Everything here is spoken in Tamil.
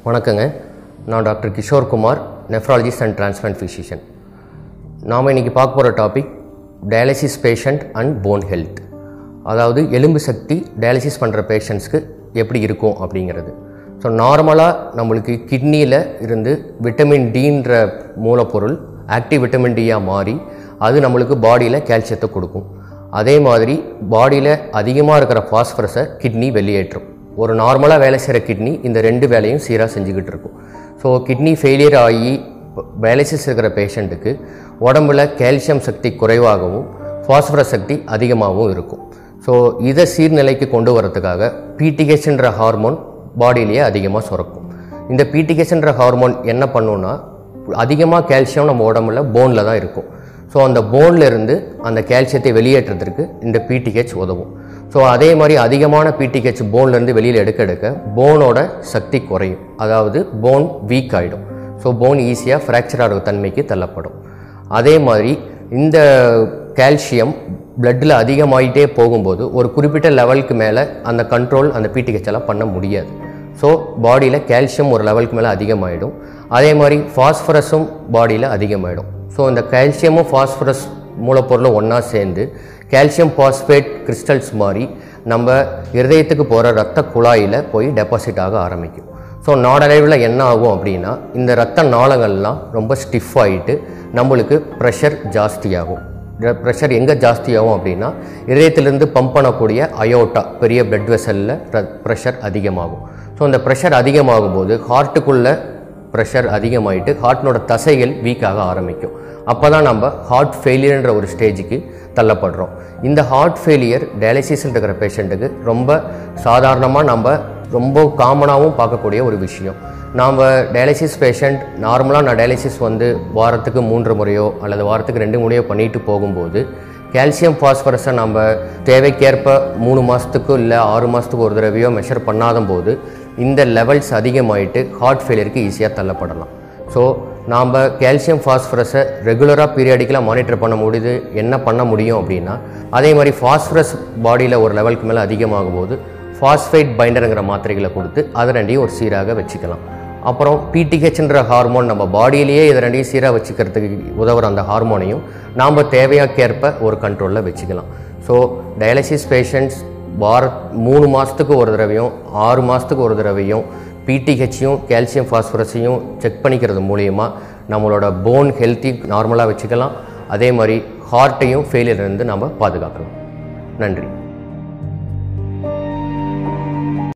வணக்கங்க நான் doctor Kishore Kumar nephrologist and transplant physician நாம் இன்றைக்கி பார்க்க போகிற topic dialysis patient and bone health அதாவது எலும்பு சக்தி டயாலிசிஸ் பண்ணுற பேஷண்ட்ஸ்க்கு எப்படி இருக்கும் அப்படிங்கிறது ஸோ நார்மலாக நம்மளுக்கு கிட்னியில் இருந்து விட்டமின் டின்ற மூலப்பொருள் ஆக்டிவ் விட்டமின் டியாக மாறி அது நம்மளுக்கு பாடியில் கால்சியத்தை கொடுக்கும் அதே மாதிரி பாடியில் அதிகமாக இருக்கிற ஃபாஸ்பரஸை கிட்னி வெளியேற்றும் ஒரு நார்மலாக வேலை செய்கிற கிட்னி இந்த ரெண்டு வேலையும் சீராக செஞ்சுக்கிட்டு இருக்கும் ஸோ கிட்னி ஃபெயிலியர் ஆகி டயாலிசிஸ் இருக்கிற பேஷண்ட்டுக்கு உடம்புல கால்சியம் சக்தி குறைவாகவும் ஃபாஸ்பரஸ் சக்தி அதிகமாகவும் இருக்கும் ஸோ இதை சீர்நிலைக்கு கொண்டு வரதுக்காக பிடிஹெச்ன்ற ஹார்மோன் பாடியிலேயே அதிகமாக சுரக்கும் இந்த பிடிஹெச்ன்ற ஹார்மோன் என்ன பண்ணுன்னா அதிகமாக கால்சியம் நம்ம உடம்புல போனில் தான் இருக்கும் ஸோ அந்த போன்ல இருந்து அந்த கால்சியத்தை வெளியேற்றுறதுக்கு இந்த பிடிஹெச் உதவும் ஸோ அதே மாதிரி அதிகமான பிடிஹெச் போன்லேருந்து வெளியில் எடுக்க எடுக்க போனோட சக்தி குறையும் அதாவது போன் வீக் ஆகிடும் ஸோ போன் ஈஸியாக ஃப்ராக்சர் ஆகிற தன்மைக்கு தள்ளப்படும் அதே மாதிரி இந்த கால்சியம் பிளட்டில் அதிகமாகிட்டே போகும்போது ஒரு குறிப்பிட்ட லெவலுக்கு மேலே அந்த கண்ட்ரோல் அந்த பிடிஹெச் எல்லாம் பண்ண முடியாது ஸோ பாடியில் கால்சியம் ஒரு லெவலுக்கு மேலே அதிகமாகிடும் அதே மாதிரி ஃபாஸ்பரஸும் பாடியில் அதிகமாகிடும் ஸோ இந்த கால்சியமும் ஃபாஸ்பரஸ் மூலப்பொருளும் ஒன்றா சேர்ந்து கால்சியம் பாஸ்பேட் கிறிஸ்டல்ஸ் மாதிரி நம்ம இருதயத்துக்கு போகிற ரத்த குழாயில் போய் டெபாசிட் ஆக ஆரம்பிக்கும் ஸோ நாடளவில் என்ன ஆகும் அப்படின்னா இந்த ரத்த நாளங்கள்லாம் ரொம்ப ஸ்டிஃப் ஆகிட்டு நம்மளுக்கு ப்ரெஷர் ஜாஸ்தியாகும் ப்ரெஷர் எங்கே ஜாஸ்தியாகும் அப்படின்னா இதயத்திலிருந்து பம்ப் பண்ணக்கூடிய அயோட்டா பெரிய பிளட் வெசலில் ப்ரெஷர் அதிகமாகும் ஸோ அந்த ப்ரெஷர் அதிகமாகும் போது ஹார்ட்டுக்குள்ளே ப்ரெஷர் அதிகமாயிட்டு ஹார்ட்னோட தசைகள் வீக் ஆக ஆரம்பிக்கும் அப்போ தான் நம்ம ஹார்ட் ஃபெயிலியர்ன்ற ஒரு ஸ்டேஜுக்கு தள்ளப்படுறோம் இந்த ஹார்ட் ஃபெயிலியர் டயாலிசிஸில் இருக்கிற பேஷண்ட்டுக்கு ரொம்ப சாதாரணமாக நம்ம ரொம்ப காமனாகவும் பார்க்கக்கூடிய ஒரு விஷயம் நாம் டயாலிசிஸ் பேஷண்ட் நார்மலாக நான் டயாலிசிஸ் வந்து வாரத்துக்கு மூன்று முறையோ அல்லது வாரத்துக்கு ரெண்டு முறையோ பண்ணிட்டு போகும்போது கால்சியம் ஃபாஸ்பரஸை நம்ம தேவைக்கேற்ப மூணு மாதத்துக்கு இல்லை ஆறு மாதத்துக்கு ஒரு தடவையோ மெஷர் பண்ணாத போது இந்த லெவல்ஸ் அதிகமாயிட்டு ஹார்ட் ஃபெயிலியருக்கு ஈஸியாக தள்ளப்படலாம் ஸோ நாம் கால்சியம் ஃபாஸ்பரஸை ரெகுலராக பீரியாடிக்கலாக மானிட்டர் பண்ண முடியுது என்ன பண்ண முடியும் அப்படின்னா அதே மாதிரி ஃபாஸ்பரஸ் பாடியில் ஒரு லெவலுக்கு மேலே அதிகமாகும் போது ஃபாஸ்ஃபேட் பைண்டருங்கிற மாத்திரைகளை கொடுத்து அதை ரெண்டையும் ஒரு சீராக வச்சுக்கலாம் அப்புறம் பிடிஹெச்ன்ற ஹார்மோன் நம்ம பாடியிலேயே இதை ரெண்டையும் சீராக வச்சுக்கிறதுக்கு உதவுற அந்த ஹார்மோனையும் நாம் தேவையாக்கேற்ப ஒரு கண்ட்ரோலில் வச்சுக்கலாம் ஸோ டயாலிசிஸ் பேஷண்ட்ஸ் வார மூணு மாதத்துக்கு ஒரு தடவையும் ஆறு மாதத்துக்கு ஒரு தடவையும் பிடிஹெச்சையும் கால்சியம் ஃபாஸ்பரஸையும் செக் பண்ணிக்கிறது மூலயமா நம்மளோட போன் ஹெல்த்தி நார்மலாக வச்சுக்கலாம் அதே மாதிரி ஹார்ட்டையும் ஃபெயிலியர்லேருந்து நம்ம பாதுகாக்கலாம் நன்றி